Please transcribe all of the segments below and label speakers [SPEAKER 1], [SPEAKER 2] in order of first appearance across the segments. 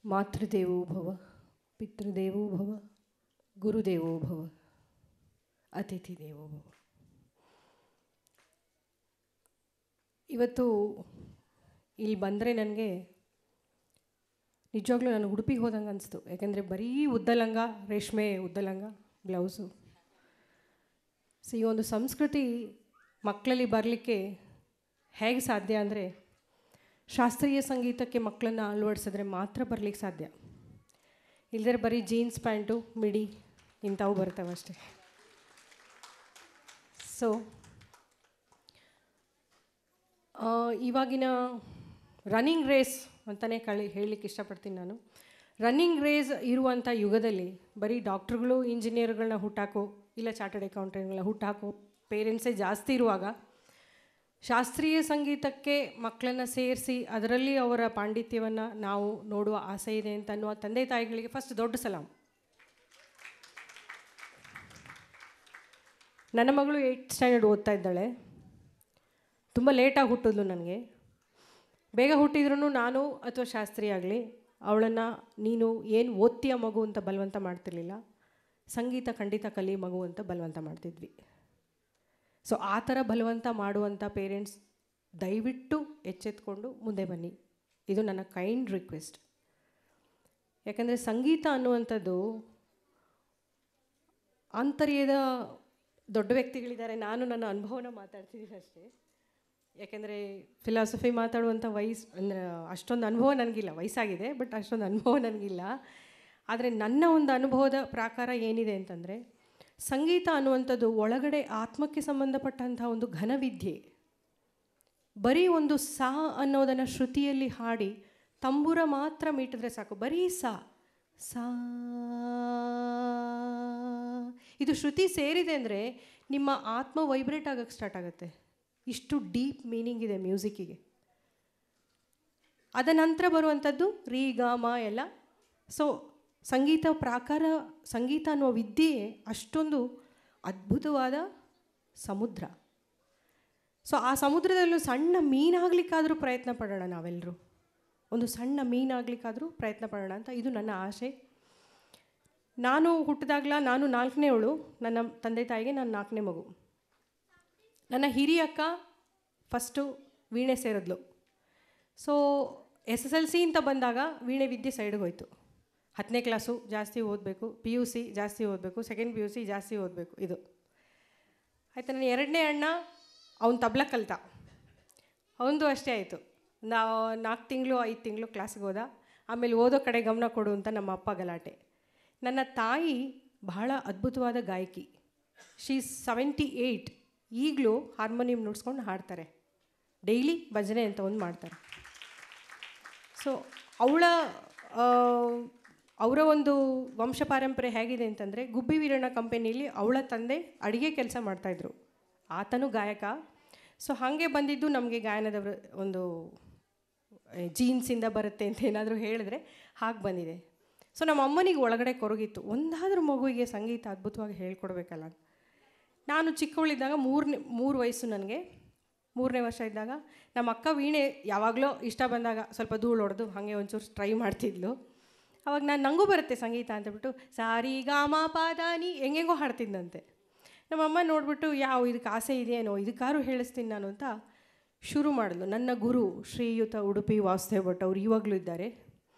[SPEAKER 1] ಮಾತೃದೇವೋ ಭವ ಪಿತೃದೇವೋ ಭವ ಗುರುದೇವೋ ಭವ ಅತಿಥಿ ದೇವೋ ಭವ ಇವತ್ತು ಇಲ್ಲಿ ಬಂದರೆ ನನಗೆ ನಿಜವಾಗ್ಲೂ ನಾನು ಉಡುಪಿಗೆ ಹೋದಂಗೆ ಅನಿಸ್ತು ಯಾಕೆಂದರೆ ಬರೀ ಉದ್ದಲಂಗ ರೇಷ್ಮೆ ಉದ್ದಲಂಗ ಬ್ಲೌಸು ಸೊ ಈ ಒಂದು ಸಂಸ್ಕೃತಿ ಮಕ್ಕಳಲ್ಲಿ ಬರಲಿಕ್ಕೆ ಹೇಗೆ ಸಾಧ್ಯ ಅಂದರೆ ಶಾಸ್ತ್ರೀಯ ಸಂಗೀತಕ್ಕೆ ಮಕ್ಕಳನ್ನು ಅಳವಡಿಸಿದ್ರೆ ಮಾತ್ರ ಬರಲಿಕ್ಕೆ ಸಾಧ್ಯ ಇಲ್ಲದ್ರೆ ಬರೀ ಜೀನ್ಸ್ ಪ್ಯಾಂಟು ಮಿಡಿ ಇಂಥವು ಬರ್ತವೆ ಅಷ್ಟೇ ಸೊ ಇವಾಗಿನ ರನ್ನಿಂಗ್ ರೇಸ್ ಅಂತಲೇ ಕಳಿ ಹೇಳಲಿಕ್ಕೆ ಇಷ್ಟಪಡ್ತೀನಿ ನಾನು ರನ್ನಿಂಗ್ ರೇಸ್ ಇರುವಂಥ ಯುಗದಲ್ಲಿ ಬರೀ ಡಾಕ್ಟ್ರುಗಳು ಇಂಜಿನಿಯರ್ಗಳನ್ನ ಹುಟ್ಟಾಕೋ ಇಲ್ಲ ಚಾರ್ಟರ್ಡ್ ಅಕೌಂಟೆಂಟ್ಗಳನ್ನ ಹುಟ್ಟಾಕೋ ಪೇರೆಂಟ್ಸೇ ಜಾಸ್ತಿ ಇರುವಾಗ ಶಾಸ್ತ್ರೀಯ ಸಂಗೀತಕ್ಕೆ ಮಕ್ಕಳನ್ನು ಸೇರಿಸಿ ಅದರಲ್ಲಿ ಅವರ ಪಾಂಡಿತ್ಯವನ್ನು ನಾವು ನೋಡುವ ಆಸೆ ಇದೆ ಅಂತ ಅನ್ನುವ ತಂದೆ ತಾಯಿಗಳಿಗೆ ಫಸ್ಟ್ ದೊಡ್ಡ ಸಲಾಮ್ ನನ್ನ ಮಗಳು ಏಯ್ಟ್ ಸ್ಟ್ಯಾಂಡರ್ಡ್ ಓದ್ತಾ ಇದ್ದಾಳೆ ತುಂಬ ಲೇಟಾಗಿ ಹುಟ್ಟಿದ್ಲು ನನಗೆ ಬೇಗ ಹುಟ್ಟಿದ್ರೂ ನಾನು ಅಥವಾ ಶಾಸ್ತ್ರಿ ಆಗಲಿ ಅವಳನ್ನು ನೀನು ಏನು ಓದ್ತೀಯ ಮಗು ಅಂತ ಬಲವಂತ ಮಾಡ್ತಿರ್ಲಿಲ್ಲ ಸಂಗೀತ ಖಂಡಿತ ಕಲಿ ಮಗು ಅಂತ ಬಲವಂತ ಮಾಡ್ತಿದ್ವಿ ಸೊ ಆ ಥರ ಬಲವಂತ ಮಾಡುವಂಥ ಪೇರೆಂಟ್ಸ್ ದಯವಿಟ್ಟು ಎಚ್ಚೆತ್ಕೊಂಡು ಮುಂದೆ ಬನ್ನಿ ಇದು ನನ್ನ ಕೈಂಡ್ ರಿಕ್ವೆಸ್ಟ್ ಯಾಕಂದರೆ ಸಂಗೀತ ಅನ್ನುವಂಥದ್ದು ಆಂತರ್ಯದ ದೊಡ್ಡ ವ್ಯಕ್ತಿಗಳಿದ್ದಾರೆ ನಾನು ನನ್ನ ಅನುಭವನ ಮಾತಾಡ್ತಿದ್ದೀನಿ ಅಷ್ಟೇ ಯಾಕೆಂದರೆ ಫಿಲಾಸಫಿ ಮಾತಾಡುವಂಥ ವಯಸ್ಸು ಅಂದರೆ ಅಷ್ಟೊಂದು ಅನುಭವ ನನಗಿಲ್ಲ ವಯಸ್ಸಾಗಿದೆ ಬಟ್ ಅಷ್ಟೊಂದು ಅನುಭವ ನನಗಿಲ್ಲ ಆದರೆ ನನ್ನ ಒಂದು ಅನುಭವದ ಪ್ರಕಾರ ಏನಿದೆ ಅಂತಂದರೆ ಸಂಗೀತ ಅನ್ನುವಂಥದ್ದು ಒಳಗಡೆ ಆತ್ಮಕ್ಕೆ ಸಂಬಂಧಪಟ್ಟಂಥ ಒಂದು ಘನವಿದ್ಯೆ ಬರೀ ಒಂದು ಸಾ ಅನ್ನೋದನ್ನು ಶ್ರುತಿಯಲ್ಲಿ ಹಾಡಿ ತಂಬೂರ ಮಾತ್ರ ಮೀಟಿದ್ರೆ ಸಾಕು ಬರೀ ಸಾ ಸಾ ಇದು ಶ್ರುತಿ ಸೇರಿದೆ ಅಂದರೆ ನಿಮ್ಮ ಆತ್ಮ ವೈಬ್ರೇಟ್ ಆಗೋಕ್ಕೆ ಸ್ಟಾರ್ಟ್ ಆಗುತ್ತೆ ಇಷ್ಟು ಡೀಪ್ ಮೀನಿಂಗ್ ಇದೆ ಮ್ಯೂಸಿಕ್ಕಿಗೆ ಅದ ನಂತರ ಬರುವಂಥದ್ದು ರೀ ಗ ಮ ಎಲ್ಲ ಸೊ ಸಂಗೀತ ಪ್ರಾಕಾರ ಸಂಗೀತ ಅನ್ನುವ ವಿದ್ಯೆ ಅಷ್ಟೊಂದು ಅದ್ಭುತವಾದ ಸಮುದ್ರ ಸೊ ಆ ಸಮುದ್ರದಲ್ಲೂ ಸಣ್ಣ ಮೀನಾಗಲಿಕ್ಕಾದರೂ ಪ್ರಯತ್ನ ಪಡೋಣ ನಾವೆಲ್ಲರೂ ಒಂದು ಸಣ್ಣ ಮೀನಾಗಲಿಕ್ಕಾದರೂ ಪ್ರಯತ್ನ ಪಡೋಣ ಅಂತ ಇದು ನನ್ನ ಆಸೆ ನಾನು ಹುಟ್ಟಿದಾಗಲ ನಾನು ನಾಲ್ಕನೇವಳು ನನ್ನ ತಂದೆ ತಾಯಿಗೆ ನಾನು ನಾಲ್ಕನೇ ಮಗು ನನ್ನ ಹಿರಿಯಕ್ಕ ಫಸ್ಟು ವೀಣೆ ಸೇರಿದ್ಲು so S S L C ಅಂತ ಬಂದಾಗ ವೀಣೆ ವಿದ್ಯೆ ಸೈಡ್ಗೆ ಹೋಯ್ತು ಹತ್ತನೇ ಕ್ಲಾಸು ಜಾಸ್ತಿ ಓದಬೇಕು ಪಿ ಯು ಸಿ ಜಾಸ್ತಿ ಓದಬೇಕು ಸೆಕೆಂಡ್ ಪಿ ಯು ಸಿ ಜಾಸ್ತಿ ಓದಬೇಕು ಇದು ಆಯಿತು ನನ್ನ ಎರಡನೇ ಅಣ್ಣ ಅವ್ನು ತಬ್ಲ ಕಲ್ತ ಅವನದು ಅಷ್ಟೇ ಆಯಿತು ನಾ ನಾಲ್ಕು ತಿಂಗಳು ಐದು ತಿಂಗಳು ಕ್ಲಾಸ್ಗೆ ಹೋದ ಆಮೇಲೆ ಓದೋ ಕಡೆ ಗಮನ ಕೊಡು ಅಂತ ನಮ್ಮ ಅಪ್ಪ ಗಲಾಟೆ ನನ್ನ ತಾಯಿ ಬಹಳ ಅದ್ಭುತವಾದ ಗಾಯಕಿ ಶೀ ಸೆವೆಂಟಿ ಏಯ್ಟ್ ಈಗಲೂ ಹಾರ್ಮೋನಿಯಂ ನುಡ್ಸ್ಕೊಂಡು ಹಾಡ್ತಾರೆ ಡೈಲಿ ಭಜನೆ ಅಂತ ಒಂದು ಮಾಡ್ತಾರೆ ಸೊ ಅವಳ ಅವರ ಒಂದು ವಂಶ ಪಾರಂಪರೆ ಹೇಗಿದೆ ಅಂತಂದರೆ ಗುಬ್ಬಿ ವೀರಣ್ಣ ಕಂಪನಿಯಲ್ಲಿ ಅವಳ ತಂದೆ ಅಡುಗೆ ಕೆಲಸ ಮಾಡ್ತಾಯಿದ್ರು ಆತನು ಗಾಯಕ ಸೊ ಹಾಗೆ ಬಂದಿದ್ದು ನಮಗೆ ಗಾಯನದ ಒಂದು ಜೀನ್ಸಿಂದ ಬರುತ್ತೆ ಅಂತ ಏನಾದರೂ ಹೇಳಿದ್ರೆ ಹಾಗೆ ಬಂದಿದೆ ಸೊ ನಮ್ಮ ಅಮ್ಮನಿಗೆ ಒಳಗಡೆ ಕೊರಗಿತ್ತು ಒಂದಾದರೂ ಮಗುವಿಗೆ ಸಂಗೀತ ಅದ್ಭುತವಾಗಿ ಹೇಳ್ಕೊಡ್ಬೇಕಲ್ಲ ನಾನು ಚಿಕ್ಕವಳಿದ್ದಾಗ ಮೂರನೇ ಮೂರು ವಯಸ್ಸು ನನಗೆ ಮೂರನೇ ವರ್ಷ ಇದ್ದಾಗ ನಮ್ಮ ಅಕ್ಕ ವೀಣೆ ಯಾವಾಗಲೂ ಇಷ್ಟ ಬಂದಾಗ ಸ್ವಲ್ಪ ಧೂಳು ಹೊಡೆದು ಹಾಗೆ ಒಂಚೂರು ಟ್ರೈ ಮಾಡ್ತಿದ್ಲು ಅವಾಗ ನಾನು ನನಗೂ ಬರುತ್ತೆ ಸಂಗೀತ ಅಂತಬಿಟ್ಟು ಸಾರಿ ಗಾಮ ಪಾದಾನಿ ಹೆಂಗೆಂಗೋ ಹಾಡ್ತಿದ್ದಂತೆ ನಮ್ಮಮ್ಮ ನೋಡಿಬಿಟ್ಟು ಯಾವ ಇದಕ್ಕೆ ಆಸೆ ಇದೆಯೇನೋ ಇದಕ್ಕಾರು ಹೇಳಿಸ್ತೀನಿ ನಾನು ಅಂತ ಶುರು ಮಾಡಿದ್ಲು ನನ್ನ ಗುರು ಶ್ರೀಯುತ ಉಡುಪಿ ವಾಸುದೇವ್ ಭಟ್ ಅವರು ಇವಾಗಲೂ ಇದ್ದಾರೆ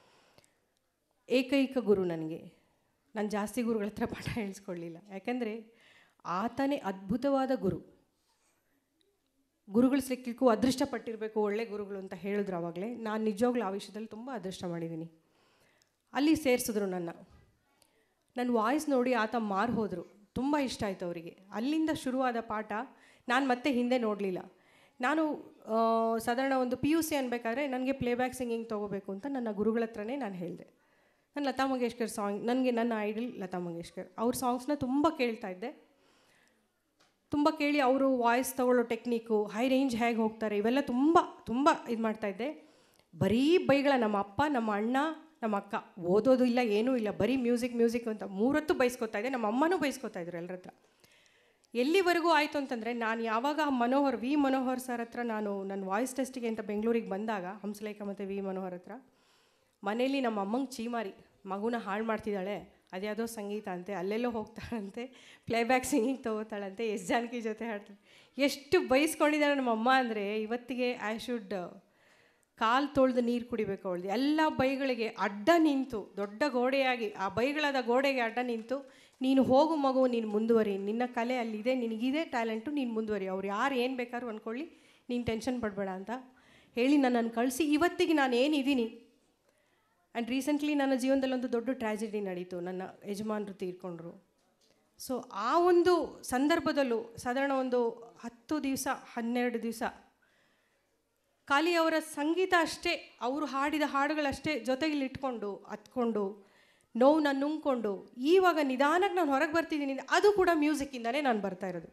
[SPEAKER 1] ಏಕೈಕ ಗುರು ನನಗೆ ನಾನು ಜಾಸ್ತಿ ಗುರುಗಳ ಹತ್ರ ಪಾಠ ಹೇಳಿಸ್ಕೊಳ್ಳಿಲ್ಲ ಯಾಕೆಂದರೆ ಆತನೇ ಅದ್ಭುತವಾದ ಗುರು ಗುರುಗಳು ಸಿಕ್ಕಲಿಕ್ಕೂ ಅದೃಷ್ಟ ಪಟ್ಟಿರಬೇಕು ಒಳ್ಳೆ ಗುರುಗಳು ಅಂತ ಹೇಳಿದ್ರು ಆವಾಗಲೇ ನಾನು ನಿಜವಾಗ್ಲೂ ಆ ವಿಷಯದಲ್ಲಿ ತುಂಬ ಅದೃಷ್ಟ ಮಾಡಿದ್ದೀನಿ ಅಲ್ಲಿ ಸೇರಿಸಿದ್ರು ನನ್ನ ನನ್ನ ವಾಯ್ಸ್ ನೋಡಿ ಆತ ಮಾರು ಹೋದರು ತುಂಬ ಇಷ್ಟ ಆಯಿತು ಅವರಿಗೆ ಅಲ್ಲಿಂದ ಶುರುವಾದ ಪಾಠ ನಾನು ಮತ್ತೆ ಹಿಂದೆ ನೋಡಲಿಲ್ಲ ನಾನು ಸಾಧಾರಣ ಒಂದು ಪಿ ಯು ಸಿ ಅನ್ಬೇಕಾದ್ರೆ ನನಗೆ ಪ್ಲೇಬ್ಯಾಕ್ ಸಿಂಗಿಂಗ್ ತೊಗೋಬೇಕು ಅಂತ ನನ್ನ ಗುರುಗಳ ಹತ್ರನೇ ನಾನು ಹೇಳಿದೆ ನಾನು ಲತಾ ಮಂಗೇಶ್ಕರ್ ಸಾಂಗ್ ನನಗೆ ನನ್ನ ಐಡಲ್ ಲತಾ ಮಂಗೇಶ್ಕರ್ ಅವ್ರ ಸಾಂಗ್ಸ್ನ ತುಂಬ ಕೇಳ್ತಾ ಇದ್ದೆ ತುಂಬ ಕೇಳಿ ಅವರು ವಾಯ್ಸ್ ತೊಗೊಳ್ಳೋ ಟೆಕ್ನಿಕ್ಕು ಹೈ ರೇಂಜ್ ಹೇಗೆ ಹೋಗ್ತಾರೆ ಇವೆಲ್ಲ ತುಂಬ ತುಂಬ ಇದು ಮಾಡ್ತಾಯಿದ್ದೆ ಬರೀ ಬೈಗಳ ನಮ್ಮ ಅಪ್ಪ ನಮ್ಮ ಅಣ್ಣ ನಮ್ಮ ಅಕ್ಕ ಓದೋದು ಇಲ್ಲ ಏನೂ ಇಲ್ಲ ಬರೀ ಮ್ಯೂಸಿಕ್ ಮ್ಯೂಸಿಕ್ ಅಂತ ಮೂರತ್ತು ಬೈಸ್ಕೊತಾ ಇದ್ದೆ ನಮ್ಮ ಅಮ್ಮನೂ ಬೈಸ್ಕೊತಾ ಇದ್ರು ಎಲ್ಲರ ಹತ್ರ ಎಲ್ಲಿವರೆಗೂ ಆಯಿತು ಅಂತಂದರೆ ನಾನು ಯಾವಾಗ ಮನೋಹರ್ ವಿ ಮನೋಹರ್ ಸರ್ ಹತ್ರ ನಾನು ನನ್ನ ವಾಯ್ಸ್ ಟೆಸ್ಟಿಗೆ ಅಂತ ಬೆಂಗಳೂರಿಗೆ ಬಂದಾಗ ಹಂಸಲೇಖ ಮತ್ತು ವಿ ಮನೋಹರ್ ಹತ್ರ ಮನೇಲಿ ನಮ್ಮ ಅಮ್ಮಂಗೆ ಚೀಮಾರಿ ಮಗುನ ಹಾಳು ಮಾಡ್ತಿದ್ದಾಳೆ ಅದ್ಯಾವುದೋ ಸಂಗೀತ ಅಂತೆ ಅಲ್ಲೆಲ್ಲೋ ಹೋಗ್ತಾಳಂತೆ ಪ್ಲೇಬ್ಯಾಕ್ ಸಿಂಗಿಂಗ್ ತೊಗೋತಾಳಂತೆ ಎಸ್ ಜಾನಕಿ ಜೊತೆ ಹಾಡ್ತಾಳೆ ಎಷ್ಟು ಬೈಸ್ಕೊಂಡಿದ್ದಾಳೆ ನಮ್ಮ ಅಮ್ಮ ಅಂದರೆ ಇವತ್ತಿಗೆ ಐ ಶುಡ್ ಕಾಲು ತೊಳೆದು ನೀರು ಕುಡಿಬೇಕು ಅವಳ್ದು ಎಲ್ಲ ಬೈಗಳಿಗೆ ಅಡ್ಡ ನಿಂತು ದೊಡ್ಡ ಗೋಡೆಯಾಗಿ ಆ ಬೈಗಳಾದ ಗೋಡೆಗೆ ಅಡ್ಡ ನಿಂತು ನೀನು ಹೋಗು ಮಗು ನೀನು ಮುಂದುವರಿ ನಿನ್ನ ಕಲೆ ಅಲ್ಲಿದೆ ನಿನಗಿದೆ ಟ್ಯಾಲೆಂಟು ನೀನು ಮುಂದುವರಿ ಅವ್ರು ಯಾರು ಏನು ಬೇಕಾದ್ರೂ ಅಂದ್ಕೊಳ್ಳಿ ನೀನು ಟೆನ್ಷನ್ ಪಡಬೇಡ ಅಂತ ಹೇಳಿ ನನ್ನನ್ನು ಕಳಿಸಿ ಇವತ್ತಿಗೆ ನಾನು ಏನಿದ್ದೀನಿ ಆ್ಯಂಡ್ ರೀಸೆಂಟ್ಲಿ ನನ್ನ ಜೀವನದಲ್ಲಿ ಒಂದು ದೊಡ್ಡ ಟ್ರ್ಯಾಜಿಡಿ ನಡೀತು ನನ್ನ ಯಜಮಾನರು ತೀರ್ಕೊಂಡ್ರು ಸೊ ಆ ಒಂದು ಸಂದರ್ಭದಲ್ಲೂ ಸಾಧಾರಣ ಒಂದು ಹತ್ತು ದಿವಸ ಹನ್ನೆರಡು ದಿವಸ ಖಾಲಿ ಅವರ ಸಂಗೀತ ಅಷ್ಟೇ ಅವರು ಹಾಡಿದ ಹಾಡುಗಳಷ್ಟೇ ಜೊತೆಗೆ ಇಟ್ಕೊಂಡು ಹತ್ಕೊಂಡು ನೋವನ್ನ ನುಂಗ್ಕೊಂಡು ಈವಾಗ ನಿಧಾನಕ್ಕೆ ನಾನು ಹೊರಗೆ ಬರ್ತಿದ್ದೀನಿ ಅಂದ್ರೆ ಅದು ಕೂಡ ಮ್ಯೂಸಿಕ್ಕಿಂದನೇ ನಾನು ಬರ್ತಾ ಇರೋದು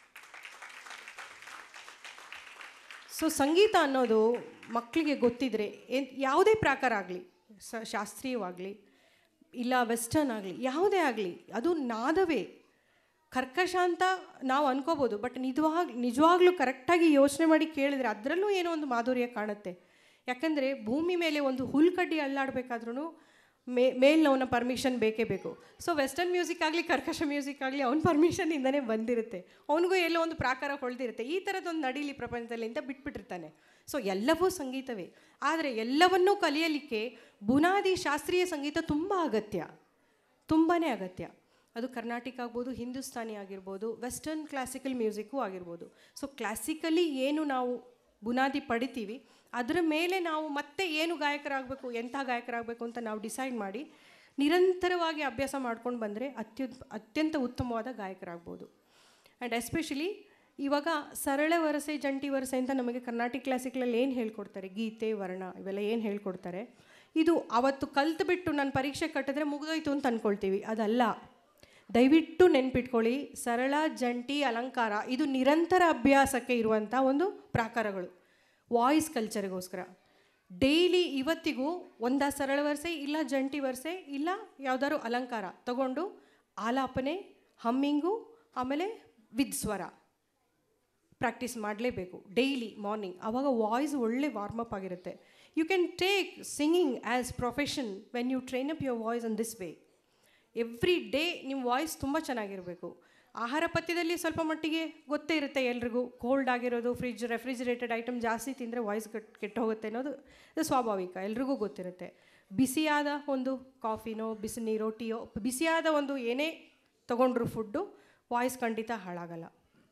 [SPEAKER 1] ಸೊ ಸಂಗೀತ ಅನ್ನೋದು ಮಕ್ಕಳಿಗೆ ಗೊತ್ತಿದ್ರೆ ಏನ್ ಯಾವುದೇ ಪ್ರಕಾರ ಆಗಲಿ ಸ ಶಾಸ್ತ್ರೀಯವಾಗಲಿ ಇಲ್ಲ ವೆಸ್ಟರ್ನ್ ಆಗಲಿ ಯಾವುದೇ ಆಗಲಿ ಅದು ನಾದವೇ ಕರ್ಕಶ ಅಂತ ನಾವು ಅನ್ಕೋಬೋದು ಬಟ್ ನಿಜವಾಗ ನಿಜವಾಗ್ಲೂ ಕರೆಕ್ಟಾಗಿ ಯೋಚನೆ ಮಾಡಿ ಕೇಳಿದ್ರೆ ಅದರಲ್ಲೂ ಏನೋ ಒಂದು ಮಾಧುರ್ಯ ಕಾಣುತ್ತೆ ಯಾಕಂದರೆ ಭೂಮಿ ಮೇಲೆ ಒಂದು ಹುಲ್ಕಡ್ಡಿ ಅಲ್ಲಾಡಬೇಕಾದ್ರೂ ಮೇ ಮೇಲ್ನವನ ಪರ್ಮಿಷನ್ ಬೇಕೇ ಬೇಕು ಸೊ ವೆಸ್ಟರ್ನ್ ಮ್ಯೂಸಿಕ್ ಆಗಲಿ ಕರ್ಕಶ ಮ್ಯೂಸಿಕ್ ಆಗಲಿ ಅವ್ನ ಪರ್ಮಿಷನ್ನಿಂದನೇ ಬಂದಿರುತ್ತೆ ಅವನಿಗೂ ಎಲ್ಲೋ ಒಂದು ಪ್ರಾಕಾರ ಹೊಳ್ದಿರುತ್ತೆ ಈ ಥರದೊಂದು ನಡೀಲಿ ಪ್ರಪಂಚದಲ್ಲಿ ಅಂತ ಬಿಟ್ಬಿಟ್ಟಿರ್ತಾನೆ ಸೊ ಎಲ್ಲವೂ ಸಂಗೀತವೇ ಆದರೆ ಎಲ್ಲವನ್ನೂ ಕಲಿಯಲಿಕ್ಕೆ ಬುನಾದಿ ಶಾಸ್ತ್ರೀಯ ಸಂಗೀತ ತುಂಬ ಅಗತ್ಯ ತುಂಬಾ ಅಗತ್ಯ ಅದು ಕರ್ನಾಟಿಕ್ ಆಗ್ಬೋದು ಹಿಂದೂಸ್ತಾನಿ ಆಗಿರ್ಬೋದು ವೆಸ್ಟರ್ನ್ ಕ್ಲಾಸಿಕಲ್ ಮ್ಯೂಸಿಕ್ಕು ಆಗಿರ್ಬೋದು ಸೊ ಕ್ಲಾಸಿಕಲಿ ಏನು ನಾವು ಬುನಾದಿ ಪಡಿತೀವಿ ಅದರ ಮೇಲೆ ನಾವು ಮತ್ತೆ ಏನು ಗಾಯಕರಾಗಬೇಕು ಎಂಥ ಗಾಯಕರಾಗಬೇಕು ಅಂತ ನಾವು ಡಿಸೈಡ್ ಮಾಡಿ ನಿರಂತರವಾಗಿ ಅಭ್ಯಾಸ ಮಾಡ್ಕೊಂಡು ಬಂದರೆ ಅತ್ಯುತ್ ಅತ್ಯಂತ ಉತ್ತಮವಾದ ಗಾಯಕರಾಗ್ಬೋದು ಆ್ಯಂಡ್ ಎಸ್ಪೆಷಲಿ ಇವಾಗ ಸರಳ ವರಸೆ ಜಂಟಿ ವರಸೆ ಅಂತ ನಮಗೆ ಕರ್ನಾಟಿಕ್ ಕ್ಲಾಸಿಕಲಲ್ಲಿ ಏನು ಹೇಳ್ಕೊಡ್ತಾರೆ ಗೀತೆ ವರ್ಣ ಇವೆಲ್ಲ ಏನು ಹೇಳ್ಕೊಡ್ತಾರೆ ಇದು ಅವತ್ತು ಕಲ್ತು ಬಿಟ್ಟು ನಾನು ಪರೀಕ್ಷೆ ಕಟ್ಟಿದ್ರೆ ಮುಗಿದೋಯ್ತು ಅಂತ ಅಂದ್ಕೊಳ್ತೀವಿ ಅದಲ್ಲ ದಯವಿಟ್ಟು ನೆನ್ಪಿಟ್ಕೊಳ್ಳಿ ಸರಳ ಜಂಟಿ ಅಲಂಕಾರ ಇದು ನಿರಂತರ ಅಭ್ಯಾಸಕ್ಕೆ ಇರುವಂಥ ಒಂದು ಪ್ರಾಕಾರಗಳು ವಾಯ್ಸ್ ಕಲ್ಚರ್ಗೋಸ್ಕರ ಡೈಲಿ ಇವತ್ತಿಗೂ ಒಂದ ಸರಳ ವರ್ಸೆ ಇಲ್ಲ ಜಂಟಿ ವರ್ಸೆ ಇಲ್ಲ ಯಾವ್ದಾದ್ರು ಅಲಂಕಾರ ತಗೊಂಡು ಆಲಾಪನೆ ಹಮ್ಮಿಂಗು ಆಮೇಲೆ ವಿದ್ ಸ್ವರ ಪ್ರಾಕ್ಟೀಸ್ ಮಾಡಲೇಬೇಕು ಡೈಲಿ ಮಾರ್ನಿಂಗ್ ಆವಾಗ ವಾಯ್ಸ್ ಒಳ್ಳೆ ವಾರ್ಮಪ್ ಆಗಿರುತ್ತೆ you can take singing as profession when you train up your voice in this way every day ನಿಮ್ಮ ವಾಯ್ಸ್ ತುಂಬ ಚೆನ್ನಾಗಿರಬೇಕು ಆಹಾರ ಪಥ್ಯದಲ್ಲಿ ಸ್ವಲ್ಪ ಮಟ್ಟಿಗೆ ಗೊತ್ತೇ ಇರುತ್ತೆ ಎಲ್ರಿಗೂ ಕೋಲ್ಡ್ ಆಗಿರೋದು ಫ್ರಿಜ್ ರೆಫ್ರಿಜಿರೇಟೆಡ್ ಐಟಮ್ ಜಾಸ್ತಿ ತಿಂದರೆ ವಾಯ್ಸ್ ಕೆಟ್ ಕೆಟ್ಟೋಗುತ್ತೆ ಅನ್ನೋದು ಇದು ಸ್ವಾಭಾವಿಕ ಎಲ್ರಿಗೂ ಗೊತ್ತಿರುತ್ತೆ ಬಿಸಿಯಾದ ಒಂದು ಕಾಫಿನೋ ಬಿಸಿ ನೀರೋ ಟೀಯೋ ಬಿಸಿಯಾದ ಒಂದು ಏನೇ ತೊಗೊಂಡ್ರು ಫುಡ್ಡು ವಾಯ್ಸ್ ಖಂಡಿತ ಹಾಳಾಗಲ್ಲ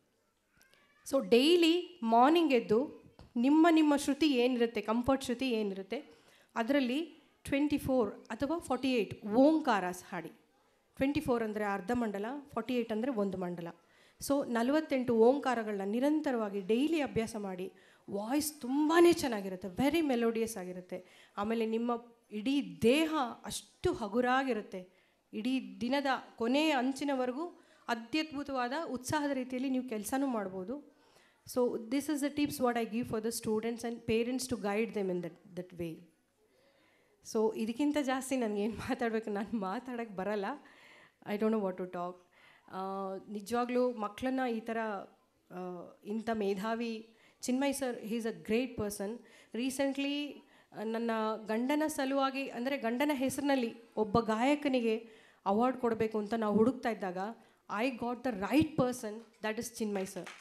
[SPEAKER 1] ಸೊ ಡೈಲಿ ಮಾರ್ನಿಂಗ್ ಎದ್ದು ನಿಮ್ಮ ನಿಮ್ಮ ಶ್ರುತಿ ಏನಿರುತ್ತೆ ಕಂಫರ್ಟ್ ಶ್ರುತಿ ಏನಿರುತ್ತೆ ಅದರಲ್ಲಿ ಟ್ವೆಂಟಿ ಫೋರ್ ಅಥವಾ ಫಾರ್ಟಿ ಏಯ್ಟ್ ಓಂಕಾರಸ್ ಹಾಡಿ ಟ್ವೆಂಟಿ ಫೋರ್ ಅಂದರೆ ಅರ್ಧ ಮಂಡಲ ಫಾರ್ಟಿ ಏಯ್ಟ್ ಅಂದರೆ ಒಂದು ಮಂಡಲ ಸೊ ನಲವತ್ತೆಂಟು ಓಂಕಾರಗಳನ್ನ ನಿರಂತರವಾಗಿ ಡೈಲಿ ಅಭ್ಯಾಸ ಮಾಡಿ ವಾಯ್ಸ್ ತುಂಬಾ ಚೆನ್ನಾಗಿರುತ್ತೆ ವೆರಿ ಮೆಲೋಡಿಯಸ್ ಆಗಿರುತ್ತೆ ಆಮೇಲೆ ನಿಮ್ಮ ಇಡೀ ದೇಹ ಅಷ್ಟು ಹಗುರಾಗಿರುತ್ತೆ ಇಡೀ ದಿನದ ಕೊನೆಯ ಅಂಚಿನವರೆಗೂ ಅತ್ಯದ್ಭುತವಾದ ಉತ್ಸಾಹದ ರೀತಿಯಲ್ಲಿ ನೀವು ಕೆಲಸನೂ ಮಾಡ್ಬೋದು so this is the tips what I give for the students and parents to guide them in that that way so ಇದಕ್ಕಿಂತ ಜಾಸ್ತಿ ನನಗೇನು ಮಾತಾಡಬೇಕು ನಾನು ಮಾತಾಡೋಕ್ಕೆ ಬರಲ್ಲ I don't know what to talk ನಿಜವಾಗ್ಲೂ ಮಕ್ಕಳನ್ನ ಈ ಥರ ಆ, ಇಂಥ ಮೇಧಾವಿ Chinmay sir he's a great person recently ನನ್ನ ಗಂಡನ ಸಲುವಾಗಿ ಅಂದರೆ ಗಂಡನ ಹೆಸರಿನಲ್ಲಿ ಒಬ್ಬ ಗಾಯಕನಿಗೆ ಅವಾರ್ಡ್ ಕೊಡಬೇಕು ಅಂತ ನಾವು ಹುಡುಕ್ತಾ ಇದ್ದಾಗ I got the right person that is Chinmay sir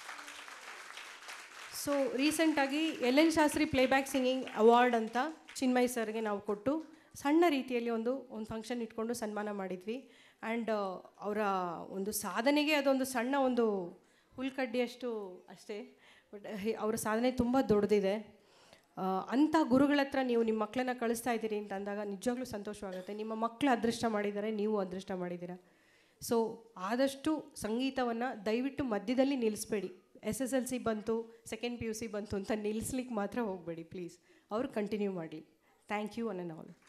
[SPEAKER 1] so ರೀಸೆಂಟಾಗಿ L N Shastri playback singing award ಅಂತ ಚಿನ್ಮಯ್ ಸರ್ಗೆ ನಾವು ಕೊಟ್ಟು ಸಣ್ಣ ರೀತಿಯಲ್ಲಿ ಒಂದು ಒಂದು ಫಂಕ್ಷನ್ ಇಟ್ಕೊಂಡು ಸನ್ಮಾನ ಮಾಡಿದ್ವಿ ಆ್ಯಂಡ್ ಅವರ ಒಂದು ಸಾಧನೆಗೆ ಅದೊಂದು ಸಣ್ಣ ಒಂದು ಹುಲ್ಕಡ್ಡಿಯಷ್ಟು ಅಷ್ಟೇ ಬಟ್ ಅವರ ಸಾಧನೆ ತುಂಬ ದೊಡ್ಡದಿದೆ ಆ, ಅಂಥ ಗುರುಗಳ ಹತ್ರ ನೀವು ನಿಮ್ಮ ಮಕ್ಕಳನ್ನ ಕಳಿಸ್ತಾ ಇದ್ದೀರಿ ಅಂತ ಅಂದಾಗ ನಿಜವಾಗ್ಲೂ ಸಂತೋಷವಾಗುತ್ತೆ ನಿಮ್ಮ ಮಕ್ಕಳು ಅದೃಷ್ಟ ಮಾಡಿದ್ದಾರೆ ನೀವು ಅದೃಷ್ಟ ಮಾಡಿದ್ದೀರಾ ಸೊ ಆದಷ್ಟು ಸಂಗೀತವನ್ನು ದಯವಿಟ್ಟು ಮಧ್ಯದಲ್ಲಿ ನಿಲ್ಲಿಸ್ಬೇಡಿ ಎಸ್ ಎಸ್ ಎಲ್ ಸಿ ಬಂತು ಸೆಕೆಂಡ್ ಪಿ ಯು ಸಿ ಬಂತು ಅಂತ ನಿಲ್ಲಿಸ್ಲಿಕ್ಕೆ ಮಾತ್ರ ಹೋಗಬೇಡಿ ಪ್ಲೀಸ್ ಅವರು ಕಂಟಿನ್ಯೂ ಮಾಡಲಿ ಥ್ಯಾಂಕ್ ಯು ಅನ್ನ ಆಲ್